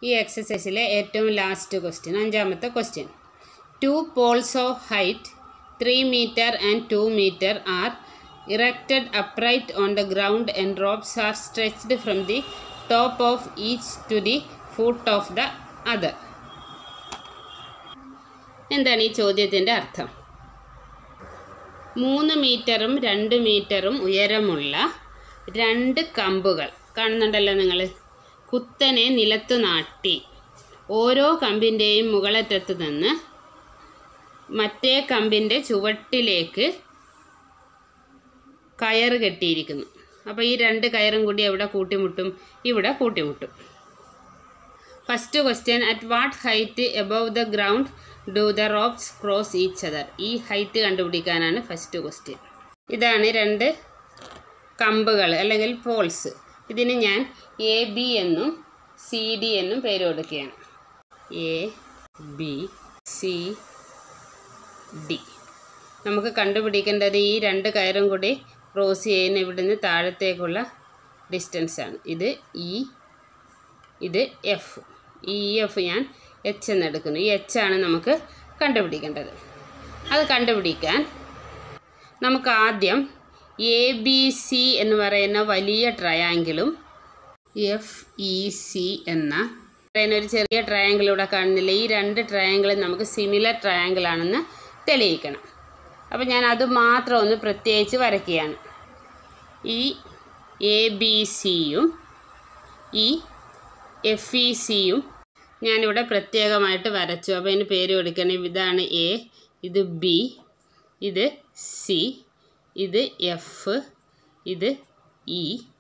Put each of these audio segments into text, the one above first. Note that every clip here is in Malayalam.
ഈ എക്സസൈസിലെ ഏറ്റവും ലാസ്റ്റ് ക്വസ്റ്റ്യൻ അഞ്ചാമത്തെ question two poles of height three metre and two metre are erected upright on the ground and ropes are stretched from the top of each to the foot of the other എന്താണ് ഈ ചോദ്യത്തിൻ്റെ അർത്ഥം മൂന്ന് മീറ്ററും രണ്ട് മീറ്ററും ഉയരമുള്ള രണ്ട് കമ്പുകൾ കാണുന്നുണ്ടല്ലോ നിങ്ങൾ കുത്തനെ നിലത്തു നാട്ടി ഓരോ കമ്പിൻ്റെയും മുകളറ്റത്ത് നിന്ന് മറ്റേ കമ്പിൻ്റെ ചുവട്ടിലേക്ക് കയറ് കെട്ടിയിരിക്കുന്നു അപ്പോൾ ഈ രണ്ട് കയറും കൂടി എവിടെ കൂട്ടിമുട്ടും ഇവിടെ കൂട്ടിമുട്ടും first question at what height above the ground do the ropes cross each other ഈ ഹൈറ്റ് കണ്ടുപിടിക്കാനാണ് ഫസ്റ്റ് ക്വസ്റ്റ്യൻ ഇതാണ് രണ്ട് കമ്പുകൾ അല്ലെങ്കിൽ പോൾസ് ഇതിന് ഞാൻ എ ബി എന്നും സി ഡി എന്നും പേര് കൊടുക്കുകയാണ് എ ബി സി ഡി നമുക്ക് കണ്ടുപിടിക്കേണ്ടത് ഈ രണ്ട് കയറും കൂടി ക്രോസ് ചെയ്യുന്ന ഇവിടുന്ന് താഴത്തേക്കുള്ള ഡിസ്റ്റൻസാണ് ഇത് ഇ ഇത് എഫ് ഈ എഫ് ഞാൻ എച്ച് എന്നെടുക്കുന്നു ഈ എച്ച് ആണ് നമുക്ക് കണ്ടുപിടിക്കേണ്ടത് അത് കണ്ടുപിടിക്കാൻ നമുക്ക് ആദ്യം എ ബി സി എന്ന് പറയുന്ന വലിയ ട്രയാങ്കിളും എഫ് ഇ സി എന്ന പറയുന്ന ഒരു ചെറിയ ട്രയാങ്കിൾ ഇവിടെ കാണുന്നില്ല ഈ രണ്ട് ട്രയാങ്കിളും നമുക്ക് സിമിലർ ട്രയാങ്കിൾ ആണെന്ന് തെളിയിക്കണം അപ്പോൾ ഞാൻ അത് മാത്രം ഒന്ന് പ്രത്യേകിച്ച് വരയ്ക്കുകയാണ് ഈ എ ബി സിയും ഈ എഫ് ഇ സിയും ഞാനിവിടെ പ്രത്യേകമായിട്ട് വരച്ചു അപ്പോൾ അതിന് പേര് കൊടുക്കണം ഇതാണ് എ ഇത് ബി ഇത് സി ഇത് എഫ് ഇത് ഇ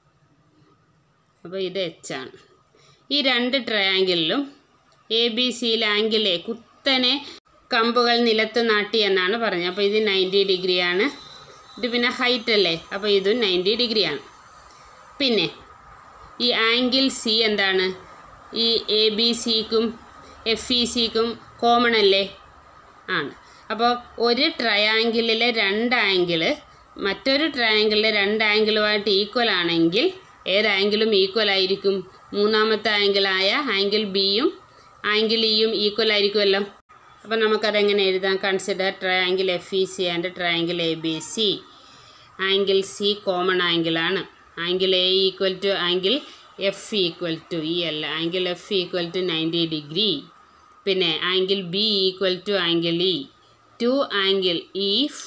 അപ്പോൾ ഇത് എച്ച് ആണ് ഈ രണ്ട് ട്രയാങ്കിളിലും എ ബി സിയിൽ ആംഗിൾ എ കുത്തനെ കമ്പുകൾ നിലത്ത് നാട്ടി എന്നാണ് പറഞ്ഞത് അപ്പോൾ ഇത് നയൻറ്റി ഡിഗ്രിയാണ് ഇത് പിന്നെ ഹൈറ്റ് അല്ലേ അപ്പോൾ ഇതും നയൻറ്റി ഡിഗ്രിയാണ് പിന്നെ ഈ ആംഗിൾ സി എന്താണ് ഈ എ ബി സിക്കും എഫ് ഇ സിക്കും കോമൺ അല്ലേ ആണ് അപ്പോൾ ഒരു ട്രയാങ്കിളിലെ രണ്ട് ആംഗിള് മറ്റൊരു ട്രയാങ്കിളിലെ രണ്ട് ആംഗിളുമായിട്ട് ഈക്വൽ ആണെങ്കിൽ ഏത് ആംഗിളും ഈക്വൽ ആയിരിക്കും മൂന്നാമത്തെ ആംഗിളായ ആംഗിൾ ബിയും ആംഗിൾ ഇയും ഈക്വൽ ആയിരിക്കുമല്ലോ അപ്പോൾ നമുക്കതെങ്ങനെ എഴുതാം consider triangle F E C and triangle A B C angle C common ആംഗിളാണ് angle A equal to angle F equal to E അല്ല angle F equal to ninety degree പിന്നെ angle B equal to angle E to angle if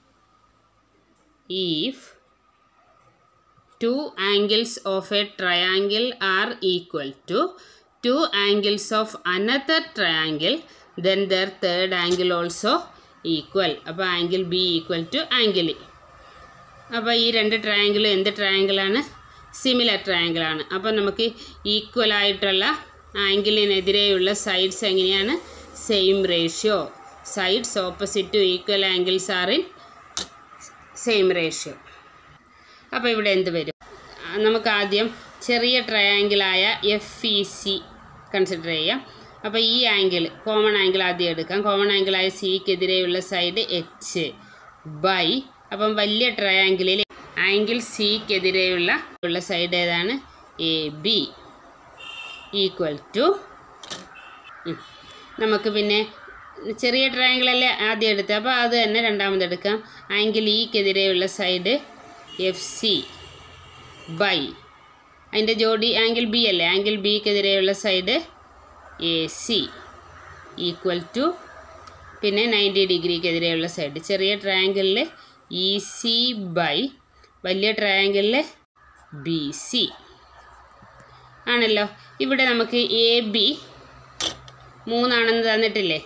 if two angles of a triangle are equal to two angles of another triangle then their third angle also equal അപ്പോൾ angle B equal to angle E അപ്പോൾ ഈ രണ്ട് ട്രയാങ്കിളും എന്ത് ട്രയാങ്കിളാണ് സിമിലർ ട്രയാങ്കിളാണ് അപ്പോൾ നമുക്ക് ഈക്വൽ ആയിട്ടുള്ള ആംഗിളിനെതിരെയുള്ള സൈഡ്സ് എങ്ങനെയാണ് same ratio sides opposite to equal angles are in same ratio അപ്പോൾ ഇവിടെ എന്ത് വരും ആ, നമുക്ക് ആദ്യം ചെറിയ ട്രയാങ്കിളായ എഫ് ഇ സി കൺസിഡർ ചെയ്യാം അപ്പോൾ ഈ ആംഗിൾ കോമൺ ആംഗിൾ ആദ്യം എടുക്കാം കോമൺ ആംഗിളായ സിക്കെതിരെയുള്ള സൈഡ് എച്ച് ബൈ അപ്പം വലിയ ട്രയാങ്കിളിൽ ആംഗിൾ സിക്കെതിരെയുള്ള ഉള്ള സൈഡ് ഏതാണ് എ ബി ഈക്വൽ ടു നമുക്ക് പിന്നെ ചെറിയ ട്രയാങ്കിളല്ലേ ആദ്യം എടുത്തത് അപ്പോൾ അത് തന്നെ രണ്ടാമത് എടുക്കാം ആംഗിൾ ഇക്കെതിരെയുള്ള സൈഡ് എഫ് സി ബൈ അതിൻ്റെ ജോഡി ആംഗിൾ ബി അല്ലേ ആംഗിൾ ബിക്കെതിരെയുള്ള side A C equal to പിന്നെ നയൻറ്റി ഡിഗ്രിക്കെതിരെയുള്ള സൈഡ് ചെറിയ ട്രയാങ്കിളിൽ ഇ സി ബൈ വലിയ ട്രയാങ്കിളിൽ ബി സി ആണല്ലോ ഇവിടെ നമുക്ക് എ ബി മൂന്നാണെന്ന് തന്നിട്ടില്ലേ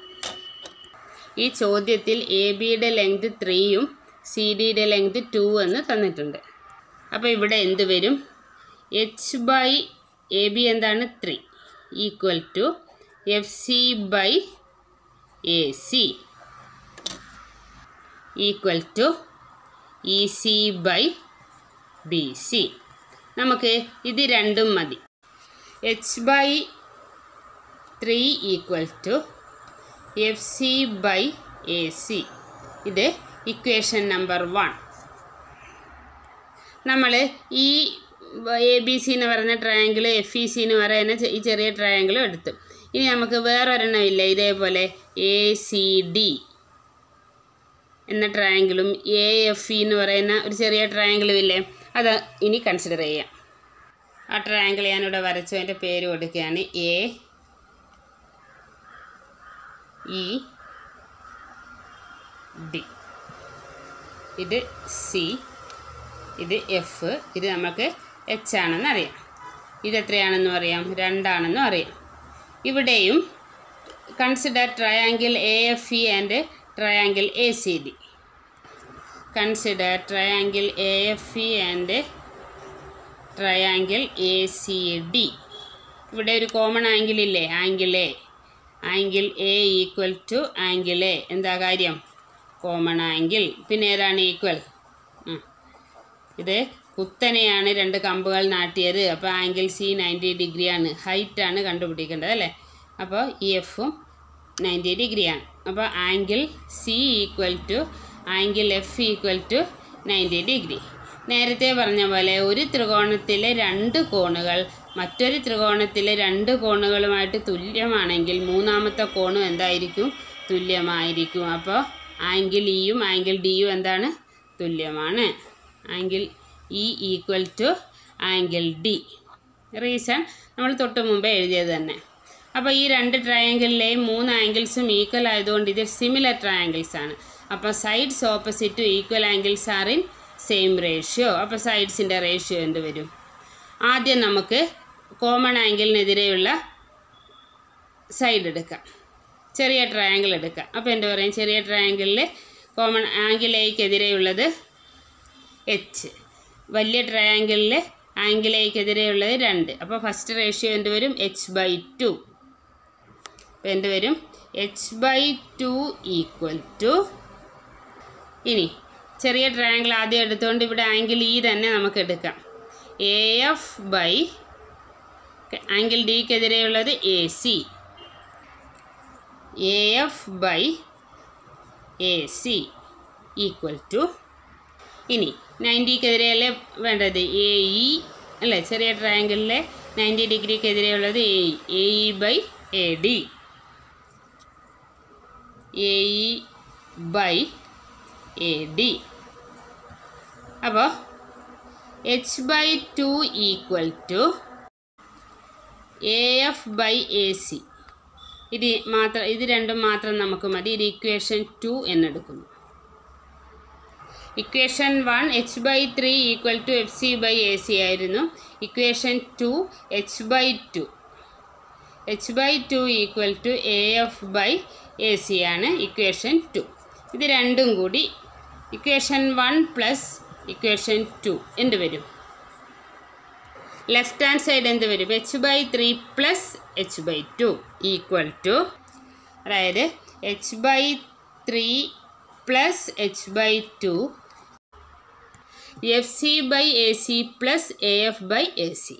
ഈ ചോദ്യത്തിൽ എ ബിയുടെ ലെങ്ത് ത്രീയും സി ഡിയുടെ ലെങ്ത് ടു എന്ന് തന്നിട്ടുണ്ട് അപ്പോൾ ഇവിടെ എന്ത് വരും എച്ച് ബൈ എ ബി എന്താണ് three equal to F C by A C equal to E C by B C നമുക്ക് ഇത് രണ്ടും മതി H by three equal to F C by A C ഇത് ഇക്വേഷൻ നമ്പർ വൺ നമ്മൾ ഈ എ ബി സി എന്ന് പറയുന്ന ട്രയാങ്കിൾ എഫ് ഇ സി എന്ന് പറയുന്ന ചെ- ഈ ചെറിയ ട്രയാങ്കിളും എടുത്തു ഇനി നമുക്ക് വേറൊരെണ്ണം ഇല്ലേ ഇതേപോലെ എ സി ഡി എന്ന ട്രയാങ്കിളും എ എഫ് ഇ എന്ന് പറയുന്ന ഒരു ചെറിയ ട്രയാങ്കിളും ഇല്ലേ അത് ഇനി കൺസിഡർ ചെയ്യാം ആ ട്രയാങ്കിൾ ഞാനിവിടെ വരച്ചു അതിൻ്റെ പേര് കൊടുക്കുകയാണ് എ ഇ ഡി ഇത് സി ഇത് എഫ് ഇത് നമുക്ക് എച്ച് ആണെന്ന് അറിയാം ഇത് എത്രയാണെന്നും അറിയാം രണ്ടാണെന്നും അറിയാം ഇവിടെയും consider triangle A F E and triangle A C D consider triangle A F E and triangle A C D ഇവിടെ ഒരു കോമൺ ആംഗിൾ ഇല്ലേ angle A angle A equal to angle A എന്താ കാര്യം കോമൺ ആംഗിൾ പിന്നെ ഏതാണ് ഈക്വൽ ഇത് കുത്തനെയാണ് രണ്ട് കമ്പുകൾ നാട്ടിയത് അപ്പോൾ ആംഗിൾ സി നയൻറ്റി ഡിഗ്രിയാണ് ഹൈറ്റാണ് കണ്ടുപിടിക്കേണ്ടത് അല്ലേ അപ്പോൾ ഈ എഫും നയൻറ്റി ഡിഗ്രിയാണ് അപ്പോൾ angle C equal to angle F equal to ninety degree നേരത്തെ പറഞ്ഞ പോലെ ഒരു ത്രികോണത്തിലെ രണ്ട് കോണുകൾ മറ്റൊരു ത്രികോണത്തിലെ രണ്ട് കോണുകളുമായിട്ട് തുല്യമാണെങ്കിൽ മൂന്നാമത്തെ കോണും എന്തായിരിക്കും തുല്യമായിരിക്കും അപ്പോൾ ആംഗിൾ ഇയും ആംഗിൾ ഡിയും എന്താണ് തുല്യമാണ് angle E equal to angle D reason നമ്മൾ തൊട്ട് മുമ്പേ എഴുതിയത് തന്നെ അപ്പോൾ ഈ രണ്ട് ട്രയാങ്കിളിലെയും മൂന്ന് ആംഗിൾസും ഈക്വൽ ആയതുകൊണ്ട് ഇത് സിമിലർ ട്രയാങ്കിൾസ് ആണ് അപ്പോൾ sides opposite equal angles are in same ratio അപ്പോൾ സൈഡ്സിൻ്റെ റേഷ്യോ എന്ത് വരും ആദ്യം നമുക്ക് കോമൺ ആംഗിളിനെതിരെയുള്ള സൈഡ് എടുക്കാം ചെറിയ ട്രയാങ്കിൾ എടുക്കാം അപ്പോൾ എന്ത് പറയും ചെറിയ ട്രയാങ്കിളിൽ കോമൺ ആംഗിൾ എക്കെതിരെയുള്ളത് എച്ച് വലിയ ട്രയാങ്കിളിൽ ആംഗിൾ എക്കെതിരെയുള്ളത് രണ്ട് അപ്പോൾ ഫസ്റ്റ് റേഷ്യോ എന്ത് വരും എച്ച് ബൈ ടു അപ്പോൾ എന്ത് വരും H by two equal to ഇനി ചെറിയ ട്രയാങ്കിൾ ആദ്യം എടുത്തുകൊണ്ട് ഇവിടെ ആംഗിൾ ഇ തന്നെ നമുക്ക് എടുക്കാം എ എഫ് ബൈ ആംഗിൾ ഡിക്കെതിരെയുള്ളത് A C A F by A C equal to ഇനി നയൻറ്റിക്കെതിരെയല്ലേ വേണ്ടത് എ ഇ അല്ലേ ചെറിയ ട്രയാങ്കിളിലെ നയൻറ്റി ഡിഗ്രിക്കെതിരെയുള്ളത് A E A E by A D A E by A D അപ്പോൾ H by two equal to A F by A C ഇത് മാത്രം ഇത് രണ്ടും മാത്രം നമുക്ക് മതി ഇത് ഇക്വേഷൻ ടു എന്നെടുക്കുന്നു equation one H by three equal to F C by A C ആയിരുന്നു equation two H by two H by two equal to A F by A C ആണ് ഇക്വേഷൻ ടു ഇത് രണ്ടും കൂടി equation one plus equation two എന്ത് വരും ലെഫ്റ്റ് ഹാൻഡ് സൈഡ് എന്ത് വരും H by three plus H by two equal to അതായത് H by three plus H by two F C by A C plus A F by A C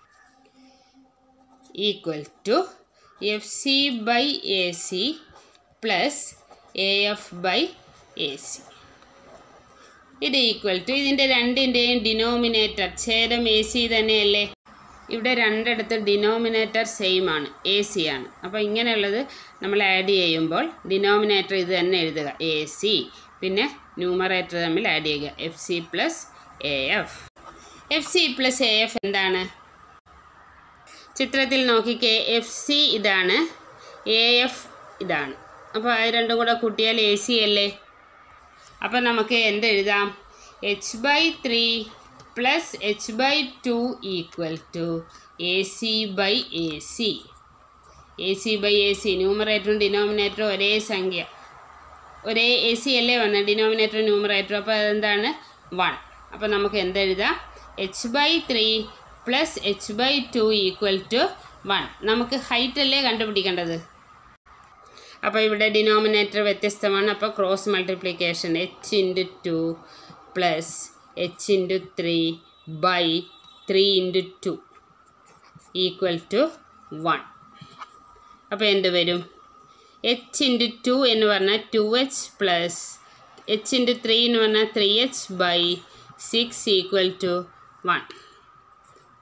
equal to F C by A C plus A F by A C ഇത് ഈക്വൽ ടു ഇതിൻ്റെ രണ്ടിൻ്റെയും ഡിനോമിനേറ്റർ ഛേദം എ സി തന്നെയല്ലേ ഇവിടെ രണ്ടിടത്ത് ഡിനോമിനേറ്റർ സെയിം ആണ് എ സി ആണ് അപ്പോൾ ഇങ്ങനെയുള്ളത് നമ്മൾ ആഡ് ചെയ്യുമ്പോൾ ഡിനോമിനേറ്റർ ഇത് തന്നെ എഴുതുക എ സി പിന്നെ ന്യൂമറേറ്റർ തമ്മിൽ ആഡ് ചെയ്യുക F C plus A F F C plus A F എന്താണ് ചിത്രത്തിൽ നോക്കിക്കേ എഫ് സി ഇതാണ് എ എഫ് ഇതാണ് അപ്പോൾ അത് രണ്ടും കൂടെ കൂട്ടിയാൽ എ സി അല്ലേ അപ്പോൾ നമുക്ക് എന്തെഴുതാം H by three plus H by two equal to A C by A C A C by A C ന്യൂമറേറ്ററും ഡിനോമിനേറ്ററും ഒരേ സംഖ്യ ഒരേ എ സി അല്ലേ വന്നത് ഡിനോമിനേറ്ററും ന്യൂമറേറ്ററും അപ്പോൾ അതെന്താണ് വൺ അപ്പോൾ നമുക്ക് എന്തെഴുതാം H by three plus H by two equal to one നമുക്ക് ഹൈറ്റ് അല്ലേ കണ്ടുപിടിക്കേണ്ടത് അപ്പോൾ ഇവിടെ ഡിനോമിനേറ്റർ വ്യത്യസ്തമാണ് അപ്പോൾ cross multiplication H into two plus H into three by three into two equal to one അപ്പോൾ എന്ത് വരും എച്ച് ഇൻറ്റു ടു എന്ന് പറഞ്ഞാൽ two H plus H into three എന്ന് പറഞ്ഞാൽ three H by six equal to one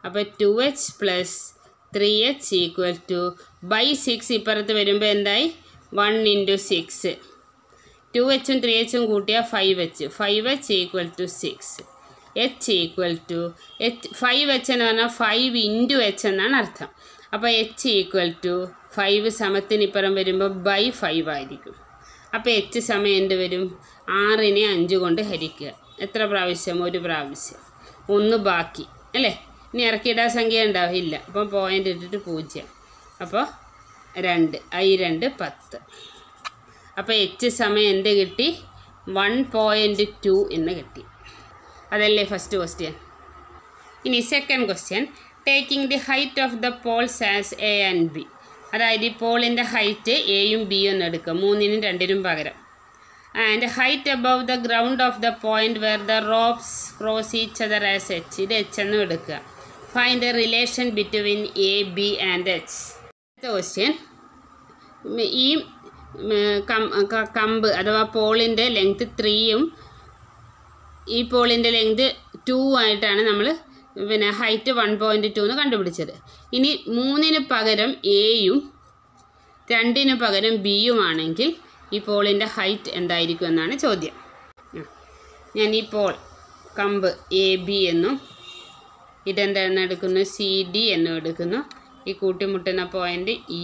അപ്പോൾ two H plus three H equal to by six ഇപ്പുറത്ത് വരുമ്പോൾ എന്തായി വൺ ഇൻറ്റു സിക്സ് ടു എച്ചും ത്രീ എച്ചും കൂട്ടിയാൽ five H five H equal to six H equal to H five H എന്ന് പറഞ്ഞാൽ ഫൈവ് ഇൻറ്റു എച്ച് എന്നാണ് അർത്ഥം അപ്പോൾ എച്ച് ഈക്വൽ ടു ഫൈവ് സമത്തിനിപ്പുറം വരുമ്പോൾ ബൈ ഫൈവ് ആയിരിക്കും അപ്പോൾ എച്ച് സമയം എന്ത് വരും ആറിനെ അഞ്ച് കൊണ്ട് ഹരിക്കുക എത്ര പ്രാവശ്യം ഒരു പ്രാവശ്യം ഒന്ന് ബാക്കി അല്ലേ ഇനി ഇറക്കിയിടാൻ സംഖ്യ ഉണ്ടാവില്ല അപ്പോൾ പോയിൻ്റ് ഇട്ടിട്ട് പൂജ്യം അപ്പോൾ രണ്ട് ഐ രണ്ട് പത്ത് അപ്പോൾ എച്ച് സമയം എന്ത് കിട്ടി വൺ പോയിൻറ്റ് ടു എന്ന് കിട്ടി അതല്ലേ ഫസ്റ്റ് ക്വസ്റ്റ്യൻ ഇനി second question taking the height of the poles as A and B അതായത് ഈ പോളിൻ്റെ ഹൈറ്റ് എയും ബിയും എന്ന് എടുക്കുക മൂന്നിനും രണ്ടിനും പകരം and height above the ground of the point where the ropes cross each other as H ഇത് എച്ച് എന്നും എടുക്കുക find the relation between A B and H അടുത്ത ക്വസ്റ്റ്യൻ ഈ ഉം, കം- ക- കമ്പ് അഥവാ പോളിൻ്റെ ലെങ്ത് ത്രീയും ഈ പോളിൻ്റെ ലെങ്ത് ടു ആയിട്ടാണ് നമ്മൾ പിന്നെ ഹൈറ്റ് വൺ പോയിൻറ്റ് ടു എന്ന് കണ്ടുപിടിച്ചത് ഇനി മൂന്നിന് പകരം എയും രണ്ടിന് പകരം ബിയും ആണെങ്കിൽ ഈ പോളിൻ്റെ ഹൈറ്റ് എന്തായിരിക്കും എന്നാണ് ചോദ്യം ആ. ഞാൻ ഈ പോൾ കമ്പ് എ ബി എന്നും ഇതെന്താണെന്ന് എടുക്കുന്നു സി ഡി എന്നും എടുക്കുന്നു ഈ കൂട്ടിമുട്ടുന്ന പോയിൻ്റ് ഇ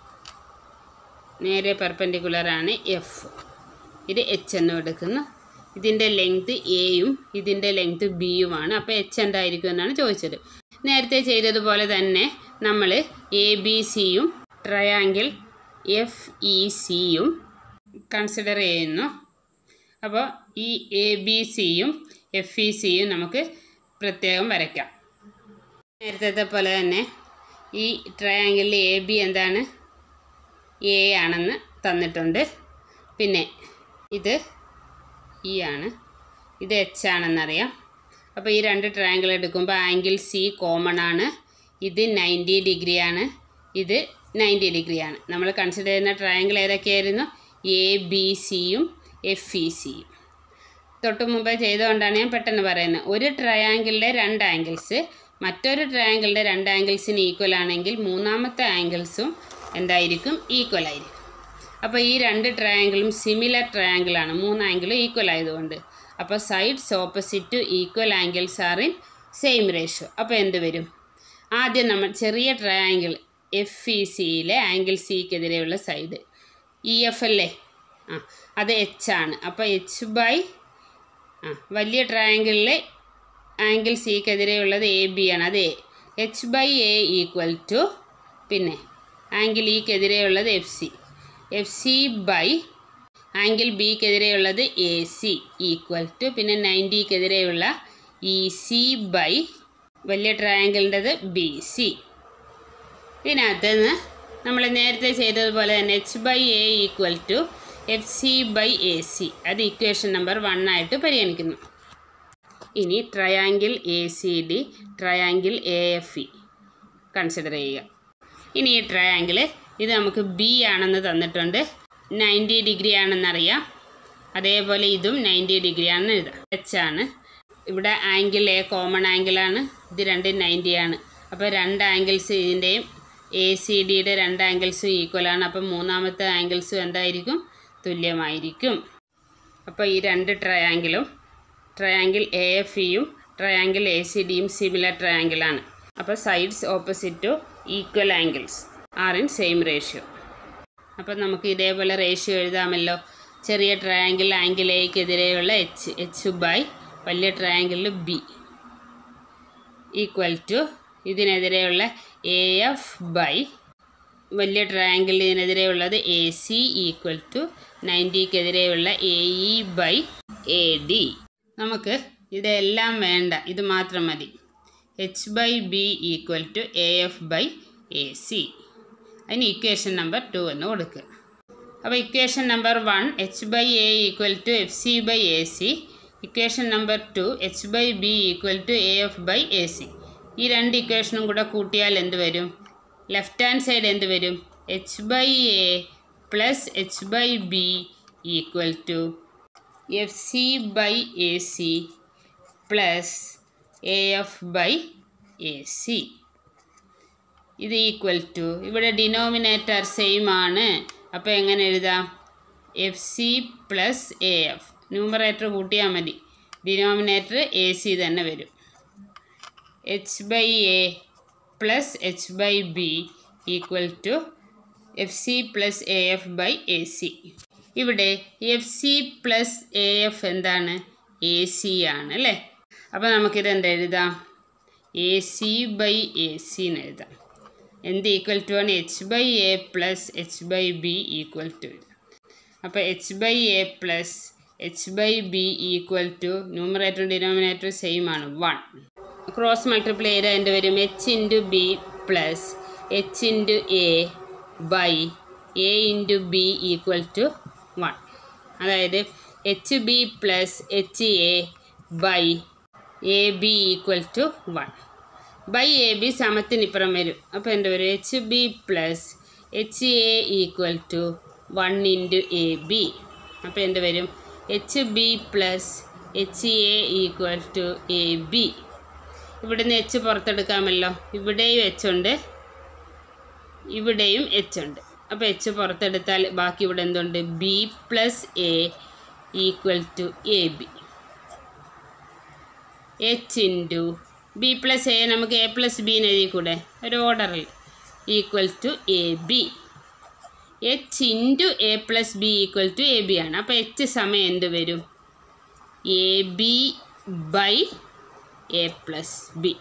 നേരെ പെർപെൻഡിക്കുലറാണ് എഫ് ഇത് എച്ച് എന്നും എടുക്കുന്നു ഇതിൻ്റെ ലെങ്ത് എയും ഇതിൻ്റെ ലെങ്ത് ബിയുമാണ് അപ്പോൾ എച്ച് എന്തായിരിക്കും എന്നാണ് ചോദിച്ചത് നേരത്തെ ചെയ്തതുപോലെ തന്നെ നമ്മൾ എ ബി സിയും ട്രയാങ്കിൾ എഫ് ഇ സിയും കൺസിഡർ ചെയ്യുന്നു അപ്പോൾ ഈ എ ബി സിയും എഫ് ഇ സിയും നമുക്ക് പ്രത്യേകം വരയ്ക്കാം നേരത്തെ പോലെ തന്നെ ഈ ട്രയാങ്കിളിൽ എ ബി എന്താണ് എ ആണെന്ന് തന്നിട്ടുണ്ട് പിന്നെ ഇത് ഇ ആണ് ഇത് എച്ച് ആണെന്നറിയാം അപ്പോൾ ഈ രണ്ട് ട്രയാങ്കിൾ എടുക്കുമ്പോൾ ആംഗിൾ സി കോമൺ ആണ് ഇത് നയൻറ്റി ഡിഗ്രി ആണ് ഇത് നയൻറ്റി ഡിഗ്രി ആണ് നമ്മൾ കൺസിഡർ ചെയ്യുന്ന ട്രയാങ്കിൾ ഏതൊക്കെയായിരുന്നു എ ബി സിയും എഫ് ഇ സിയും തൊട്ട് മുമ്പേ ചെയ്തുകൊണ്ടാണ് ഞാൻ പെട്ടെന്ന് പറയുന്നത് ഒരു ട്രയാങ്കിളിൻ്റെ രണ്ട് ആംഗിൾസ് മറ്റൊരു ട്രയാങ്കിളിൻ്റെ രണ്ട് ആംഗിൾസിന് ഈക്വൽ ആണെങ്കിൽ മൂന്നാമത്തെ ആംഗിൾസും എന്തായിരിക്കും ഈക്വൽ ആയിരിക്കും അപ്പോൾ ഈ രണ്ട് ട്രയാങ്കിളും സിമിലർ ട്രയാങ്കിളാണ് മൂന്ന് ആംഗിളും ഈക്വൽ ആയതുകൊണ്ട് അപ്പോൾ sides opposite to equal angles are in same ratio അപ്പോൾ എന്ത് വരും ആദ്യം നമ്മൾ ചെറിയ ട്രയാങ്കിൾ എഫ് ഇ സിയിലെ ആംഗിൾ സിക്കെതിരെയുള്ള സൈഡ് ഇ എഫ് അല്ലേ ആ അത് എച്ച് ആണ് അപ്പോൾ എച്ച് ബൈ ആ വലിയ ട്രയാങ്കിളിലെ ആംഗിൾ സിക്കെതിരെയുള്ളത് എ ബി ആണ് അത് A H by A equal to പിന്നെ ആംഗിൾ ഇക്കെതിരെയുള്ളത് F C F C by angle ബിക്കെതിരെയുള്ളത് എ സി ഈക്വൽ ടു പിന്നെ നയൻറ്റിക്കെതിരെയുള്ള ഇ സി ബൈ വലിയ ട്രയാങ്കിളിൻ്റെത് ബി സി ഇതിനകത്ത് നിന്ന് നമ്മൾ നേരത്തെ ചെയ്തതുപോലെ തന്നെ H by A equal to F C by A C അത് ഇക്വേഷൻ നമ്പർ വൺ ആയിട്ട് പരിഗണിക്കുന്നു ഇനി triangle A C D triangle A F E consider ചെയ്യുക ഇനി ഈ ട്രയാങ്കിൾ ഇത് നമുക്ക് ബി ആണെന്ന് തന്നിട്ടുണ്ട് നയൻറ്റി ഡിഗ്രി ആണെന്നറിയാം അതേപോലെ ഇതും നയൻറ്റി ഡിഗ്രി ആണെന്ന് എഴുതാം എച്ച് ആണ് ഇവിടെ ആംഗിൾ എ കോമൺ ആംഗിളാണ് ഇത് രണ്ടും നയൻറ്റി ആണ് അപ്പോൾ രണ്ട് ആംഗിൾസ് ഇതിൻ്റെയും എ സി ഡിയുടെ രണ്ട് ആംഗിൾസും ഈക്വലാണ് അപ്പോൾ മൂന്നാമത്തെ ആംഗിൾസും എന്തായിരിക്കും തുല്യമായിരിക്കും അപ്പോൾ ഈ രണ്ട് ട്രയാങ്കിളും ട്രയാങ്കിൾ എ എഫ് ഇയും ട്രയാങ്കിൾ എ സി ഡിയും സിമിലർ ട്രയാങ്കിളാണ് അപ്പോൾ sides opposite to equal angles are in same ratio അപ്പോൾ നമുക്ക് ഇതേപോലെ റേഷ്യോ എഴുതാമല്ലോ ചെറിയ ട്രയാങ്കിൾ ആംഗിൾ എക്കെതിരെയുള്ള എച്ച് എച്ച് ബൈ വലിയ ട്രയാങ്കിളിൽ ബി ഈക്വൽ ടു ഇതിനെതിരെയുള്ള എ എഫ് ബൈ വലിയ ട്രയാങ്കിളിനെതിരെയുള്ളത് എ സി ഈക്വൽ ടു നയൻറ്റിക്കെതിരെയുള്ള A E by A D നമുക്ക് ഇതെല്ലാം വേണ്ട ഇത് മാത്രം മതി H by B equal to A F by A C അതിന് ഇക്വേഷൻ നമ്പർ ടു എന്ന് കൊടുക്കുക അപ്പോൾ equation number one H by A equal to F C by A C equation number two H by B equal to A F by A C ഈ രണ്ട് ഇക്വേഷനും കൂടെ കൂട്ടിയാൽ എന്ത് വരും ലെഫ്റ്റ് ഹാൻഡ് സൈഡ് എന്ത് വരും H by A plus H by B equal to F C by A C plus A F by A C ഇത് ഈക്വൽ ടു ഇവിടെ ഡിനോമിനേറ്റർ സെയിം ആണ് അപ്പോൾ എങ്ങനെ എഴുതാം F C plus A F numerator കൂട്ടിയാൽ മതി ഡിനോമിനേറ്റർ എ സി തന്നെ വരും H by A plus H by B equal to F C plus A F by A C ഇവിടെ F C plus A F എന്താണ് എ സി ആണ് അല്ലേ അപ്പോൾ നമുക്കിത് എന്ത് എഴുതാം A C by A C എന്ന് എഴുതാം എന്ത് ഈക്വൽ ടു ആണ് H by A plus H by B equal to അപ്പോൾ H by A plus H by B equal to numerator denominator same ആണ് വൺ ക്രോസ് മൾട്ടിപ്ലൈ ചെയ്താൽ എന്ത് വരും H into B plus H into A by A into B equal to one അതായത് H B plus H A by A B equal to one by A B സമത്തിനിപ്പുറം വരും അപ്പോൾ എന്ത് വരും H B plus H A equal to one into A B അപ്പോൾ എന്ത് വരും H B plus H A equal to A B ഇവിടുന്ന് എച്ച് പുറത്തെടുക്കാമല്ലോ ഇവിടെയും എച്ച് ഉണ്ട് ഇവിടെയും എച്ച് ഉണ്ട് അപ്പോൾ എച്ച് പുറത്തെടുത്താൽ ബാക്കി ഇവിടെ എന്തുണ്ട് B plus A equal to A B H into B plus A നമുക്ക് എ പ്ലസ് ബി എന്ന് എഴുതി കൂടെ ഒരു ഓർഡറിൽ equal to A B H into A plus B equal to A B ആണ് അപ്പോൾ എച്ച് സമയം എന്ത് വരും A B by A plus B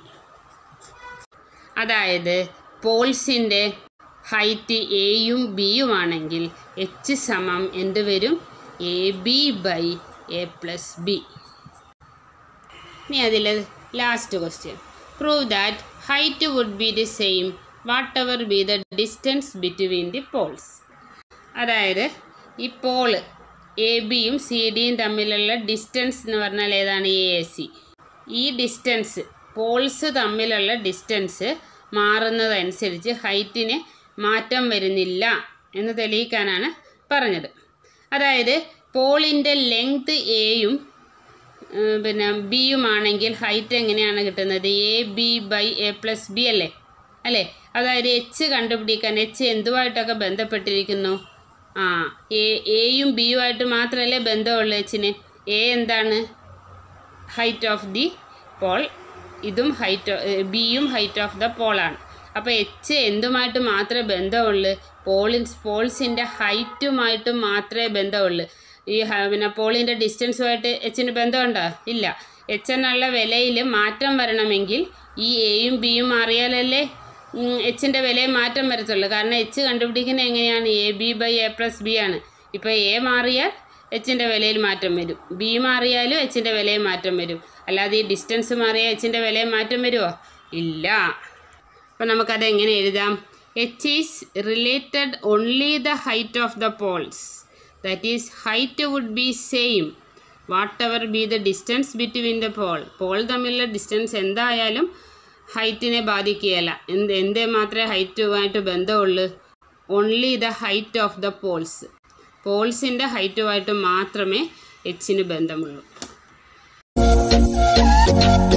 അതായത് പോൾസിൻ്റെ ഹൈറ്റ് എയും ബിയും ആണെങ്കിൽ എച്ച് സമം എന്ത് വരും A B by A plus B ഇനി അതിൽ last question prove that height would be the same whatever be the distance between the poles അതായത് ഈ പോള് എ ബിയും സി ഡിയും തമ്മിലുള്ള ഡിസ്റ്റൻസ് എന്ന് പറഞ്ഞാൽ ഏതാണ് എ എ സി ഈ ഡിസ്റ്റൻസ് പോൾസ് തമ്മിലുള്ള ഡിസ്റ്റൻസ് മാറുന്നതനുസരിച്ച് ഹൈറ്റിന് മാറ്റം വരുന്നില്ല എന്ന് തെളിയിക്കാനാണ് പറഞ്ഞത് അതായത് പോളിൻ്റെ ലെങ്ത് എയും പിന്നെ ബിയും ആണെങ്കിൽ ഹൈറ്റ് എങ്ങനെയാണ് കിട്ടുന്നത് A B by A plus B അല്ലേ അല്ലേ അതായത് എച്ച് കണ്ടുപിടിക്കാൻ എച്ച് എന്തുമായിട്ടൊക്കെ ബന്ധപ്പെട്ടിരിക്കുന്നു ആ എ എയും ബിയുമായിട്ട് മാത്രമല്ലേ ബന്ധമുള്ളൂ എച്ചിന് എ എന്താണ് ഹൈറ്റ് ഓഫ് ദി പോൾ ഇതും ഹൈറ്റ് ബിയും ഹൈറ്റ് ഓഫ് ദ പോളാണ് അപ്പോൾ എച്ച് എന്തുമായിട്ട് മാത്രമേ ബന്ധമുള്ളൂ പോളിൻസ് പോൾസിൻ്റെ ഹൈറ്റുമായിട്ട് മാത്രമേ ബന്ധമുള്ളൂ ഈ ഹ- പിന്നെ പോളിൻ്റെ ഡിസ്റ്റൻസുമായിട്ട് എച്ചിന് ബന്ധമുണ്ടോ ഇല്ല എച്ച് എന്നുള്ള വിലയിൽ മാറ്റം വരണമെങ്കിൽ ഈ എയും ബിയും മാറിയാലല്ലേ എച്ചിൻ്റെ വിലയിൽ മാറ്റം വരത്തുള്ളൂ കാരണം എച്ച് കണ്ടുപിടിക്കുന്നത് എങ്ങനെയാണ് A B by A plus B ആണ് ഇപ്പോൾ എ മാറിയാൽ എച്ചിൻ്റെ വിലയിൽ മാറ്റം വരും ബി മാറിയാലും എച്ചിൻ്റെ വിലയിൽ മാറ്റം വരും അല്ലാതെ ഈ ഡിസ്റ്റൻസ് മാറിയാൽ എച്ചിൻ്റെ വിലയിൽ മാറ്റം വരുമോ ഇല്ല അപ്പോൾ നമുക്കത് എങ്ങനെ എഴുതാം H is related only the height of the poles that is height would be same whatever be the distance between the pole pole തമ്മിലുള്ള ഡിസ്റ്റൻസ് എന്തായാലും ഹൈറ്റിനെ ബാധിക്കുകയില്ല എന്ത് എന്തേ മാത്രമേ ഹൈറ്റുമായിട്ട് ബന്ധമുള്ളൂ only the height of the poles പോൾസിൻ്റെ ഹൈറ്റുമായിട്ട് മാത്രമേ എച്ചിന് ബന്ധമുള്ളൂ